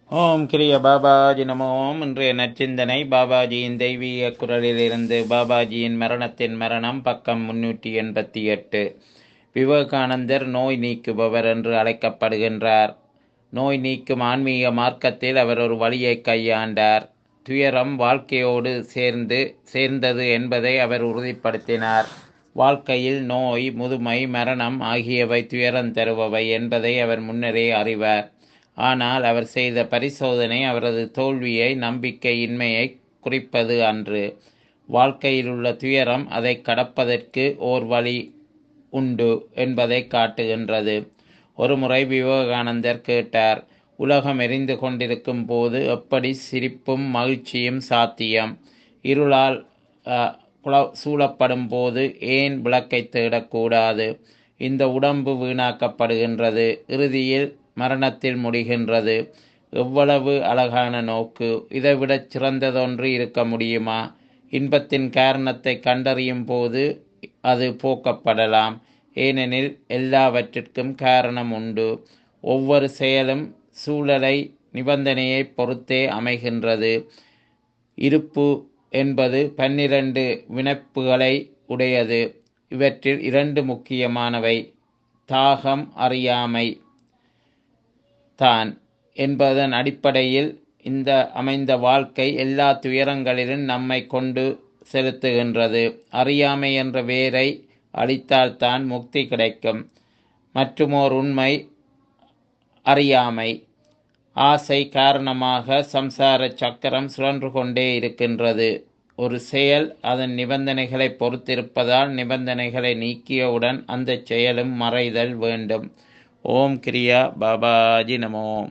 ஓம் கிரிய பாபாஜி நமோம் இன்றைய நற்சிந்தனை பாபாஜியின் தெய்வீக குரலிலிருந்து பாபாஜியின் மரணத்தின் மரணம் பக்கம் முன்னூற்றி எண்பத்தி எட்டு விவேகானந்தர் நோய் நீக்குபவர் என்று அழைக்கப்படுகின்றார் நோய் நீக்கும் ஆன்மீக மார்க்கத்தில் அவர் ஒரு வழியை கையாண்டார் துயரம் வாழ்க்கையோடு சேர்ந்து சேர்ந்தது என்பதை அவர் உறுதிப்படுத்தினார் வாழ்க்கையில் நோய் முதுமை மரணம் ஆகியவை துயரம் தருபவை என்பதை அவர் முன்னரே அறிவார் ஆனால் அவர் செய்த பரிசோதனை அவரது தோல்வியை நம்பிக்கையின்மையை குறிப்பது அன்று வாழ்க்கையில் உள்ள துயரம் அதை கடப்பதற்கு ஓர் வழி உண்டு என்பதை காட்டுகின்றது ஒருமுறை விவேகானந்தர் கேட்டார் உலகம் எரிந்து கொண்டிருக்கும் போது எப்படி சிரிப்பும் மகிழ்ச்சியும் சாத்தியம் இருளால் அஹ், குல- சூழப்படும் போது ஏன் விளக்கை தேடக்கூடாது இந்த உடம்பு வீணாக்கப்படுகின்றது இறுதியில் மரணத்தில் முடிகின்றது எவ்வளவு அழகான நோக்கு இதைவிடச் சிறந்ததொன்று இருக்க முடியுமா இன்பத்தின் காரணத்தை கண்டறியும் போது அது போக்கப்படலாம் ஏனெனில் எல்லாவற்றிற்கும் காரணம் உண்டு ஒவ்வொரு செயலும் சூழலை நிபந்தனையை பொறுத்தே அமைகின்றது இருப்பு என்பது பன்னிரண்டு வினைப்புகளை உடையது இவற்றில் இரண்டு முக்கியமானவை தாகம் அறியாமை தான் என்பதன் அடிப்படையில் இந்த அமைந்த வாழ்க்கை எல்லா துயரங்களிலும் நம்மை கொண்டு செலுத்துகின்றது அறியாமை என்ற வேரை அழித்தால்தான் முக்தி கிடைக்கும் மற்றுமோர் உண்மை அறியாமை ஆசை காரணமாக சம்சார சக்கரம் சுழன்று கொண்டே இருக்கின்றது ஒரு செயல் அதன் நிபந்தனைகளை பொறுத்திருப்பதால் நிபந்தனைகளை நீக்கியவுடன் அந்த செயலும் மறைதல் வேண்டும் ஓம் கிரியா பாபாஜி நமோம்